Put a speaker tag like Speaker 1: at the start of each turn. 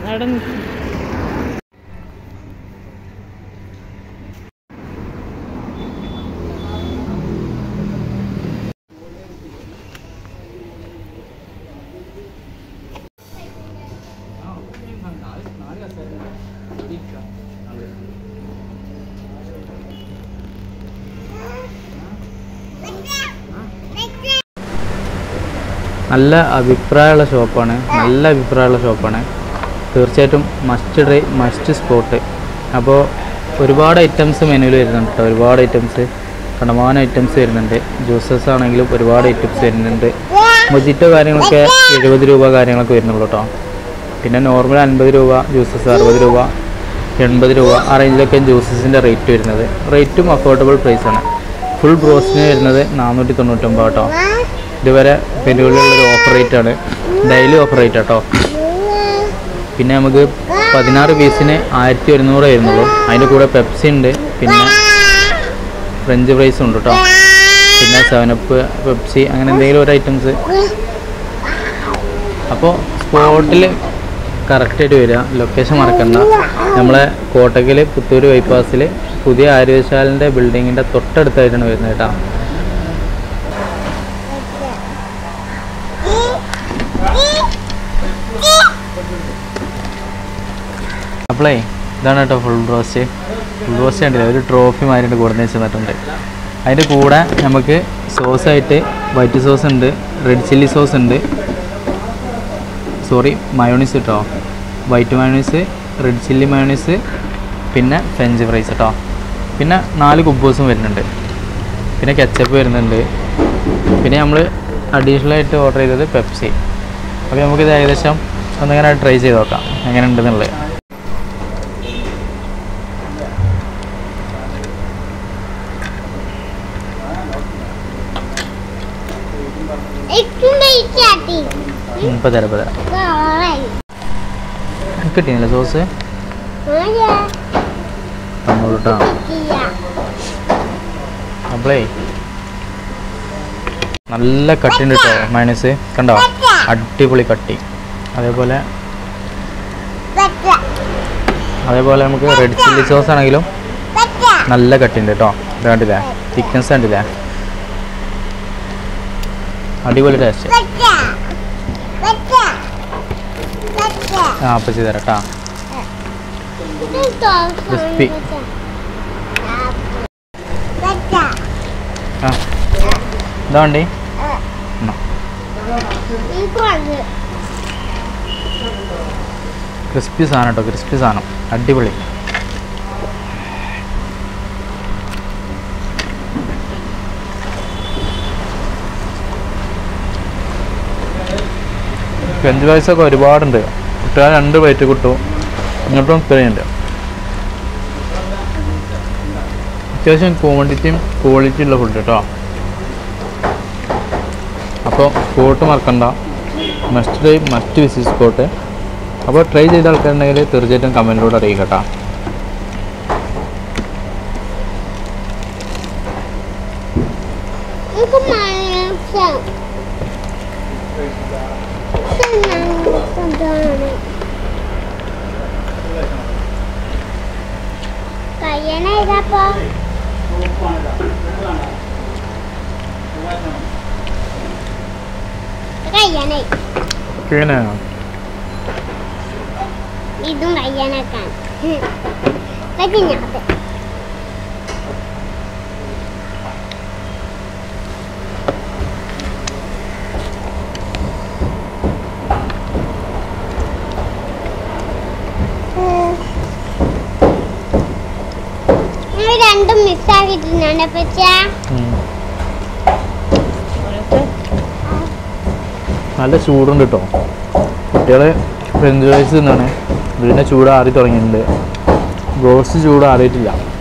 Speaker 1: അവിടെ നിൽക്കും
Speaker 2: നല്ല അഭിപ്രായമുള്ള ഷോപ്പാണ് നല്ല അഭിപ്രായമുള്ള ഷോപ്പാണ് തീർച്ചയായിട്ടും മസ്റ്റ് ട്രൈ മസ്റ്റ് സ്പോട്ട് അപ്പോൾ ഒരുപാട് ഐറ്റംസ് മെനുവിൽ വരുന്നുണ്ട് കേട്ടോ ഒരുപാട് ഐറ്റംസ് കണ്ടമാനം ഐറ്റംസ് വരുന്നുണ്ട് ജ്യൂസസ് ആണെങ്കിലും ഒരുപാട് ഐറ്റംസ് വരുന്നുണ്ട് മൊജിറ്റോ കാര്യങ്ങളൊക്കെ എഴുപത് രൂപ കാര്യങ്ങളൊക്കെ വരുന്നുള്ളൂ കേട്ടോ പിന്നെ നോർമൽ അൻപത് രൂപ ജ്യൂസസ് അറുപത് രൂപ എൺപത് രൂപ ആ റേഞ്ചിലൊക്കെ ജ്യൂസസിൻ്റെ റേറ്റ് വരുന്നത് റേറ്റും അഫോർഡബിൾ പ്രൈസാണ് ഫുൾ ബ്രോസ്റ്റിന് വരുന്നത് നാനൂറ്റി തൊണ്ണൂറ്റൊമ്പത് കേട്ടോ ഇതുവരെ പെരുകളിലുള്ളൊരു ഓഫർ റേറ്റ് ആണ് ഡെയിലി ഓഫർ റേറ്റ് കേട്ടോ പിന്നെ നമുക്ക് പതിനാറ് പീസിന് ആയിരത്തി ഒരുന്നൂറ് വരുന്നുള്ളൂ അതിൻ്റെ കൂടെ പെപ്സി ഉണ്ട് പിന്നെ ഫ്രഞ്ച് ഫ്രൈസും ഉണ്ട് കേട്ടോ പിന്നെ സെവനപ്പ് പെപ്സി അങ്ങനെ എന്തെങ്കിലും ഒരു ഐറ്റംസ് അപ്പോൾ സ്പോട്ടിൽ കറക്റ്റായിട്ട് വരിക ലൊക്കേഷൻ മറക്കണ്ട നമ്മളെ കോട്ടക്കൽ പുത്തൂർ ബൈപ്പാസിൽ പുതിയ ആര്യവശാലിൻ്റെ ബിൽഡിങ്ങിൻ്റെ തൊട്ടടുത്തായിട്ടാണ് വരുന്നത് കേട്ടോ അപ്പോളേ ഇതാണ് കേട്ടോ ഫുൾ റോസ്റ്റ് ഫുൾ റോസ്റ്റ് കണ്ടില്ല ഒരു ട്രോഫി മാരിൻ്റെ കൂടെ വെച്ചിട്ടുണ്ട് അതിൻ്റെ കൂടെ നമുക്ക് സോസായിട്ട് വൈറ്റ് സോസ് ഉണ്ട് റെഡ് ചില്ലി സോസ് ഉണ്ട് സോറി മയോണീസ് കേട്ടോ white mayonnaise red chilli mayonnaise പിന്നെ ഫ്രഞ്ച് ഫ്രൈസ് കേട്ടോ പിന്നെ നാല് കുബൂസും വരുന്നുണ്ട് പിന്നെ കെച്ചപ്പ് വരുന്നുണ്ട് പിന്നെ നമ്മൾ അഡീഷണൽ ആയിട്ട് ഓർഡർ ചെയ്തത് പെപ്സി അപ്പോൾ നമുക്കിത് ഏകദേശം ഒന്നിങ്ങനെ ട്രൈ ചെയ്ത് നോക്കാം എങ്ങനെ ഉണ്ടെന്നുള്ളത് ഉം, ഇപ്പൊ തരാം ഇപ്പൊ തരാം കിട്ടിയില്ല സോസ് തന്നോളൂ കേട്ടോ അപ്പളേ നല്ല കട്ടിണ്ട് കേട്ടോ മൈനസ് കണ്ടോ അടിപൊളി കട്ടി അതേപോലെ അതേപോലെ നമുക്ക് റെഡ് ചില്ലി സോസ് ആണെങ്കിലും നല്ല കട്ടിണ്ട് കേട്ടോ ഇത് കണ്ടില്ലേ തിക്നെസ് കണ്ടില്ലേ അടിപൊളി ടേസ്റ്റ് ആ അപ്പം ചെയ്ത് തരാം കേട്ടോ Crispy. ആ ഇതാ വണ്ടി എന്നാ. ക്രിസ്പി സാധനം കേട്ടോ ക്രിസ്പി സാധനം അടിപൊളി ഫ്രഞ്ച് ഫ്രൈസൊക്കെ ഒരുപാടുണ്ട് കുട്ടികൾ രണ്ട് പ്ലേറ്റ് കിട്ടും ഇങ്ങോട്ടും ഇത്രയുണ്ട് അത്യാവശ്യം ക്വാണ്ടിറ്റിയും ക്വാളിറ്റി ഉള്ള ഫുഡ് കേട്ടോ അപ്പോൾ സ്പോട്ട് മറക്കണ്ട must day must visit spot അപ്പോൾ ട്രൈ ചെയ്ത ആൾക്കാരുണ്ടെങ്കിൽ തീർച്ചയായിട്ടും കമൻറ്റിലൂടെ അറിയിക്കുക കേട്ടോ
Speaker 3: കയ്യനേതാപ്പോ കയ്യനേ
Speaker 2: പിന്നെ
Speaker 3: ഇതും കയ്യനക്കാൻ കഞ്ഞാത്ത നിങ്ങൾ രണ്ടും മിസ്സാക്കിയിട്ടുണ്ട് പച്ചാ
Speaker 2: നല്ല ചൂടുണ്ട് കേട്ടോ കുട്ടികളെ ഫ്രഞ്ച് ഫ്രൈസ് തിന്നാണ് ഇതിൻ്റെ ചൂട് ആറി തുടങ്ങിയിട്ടുണ്ട് ബ്രോസ്റ്റ് ചൂട് ആറിയിട്ടില്ല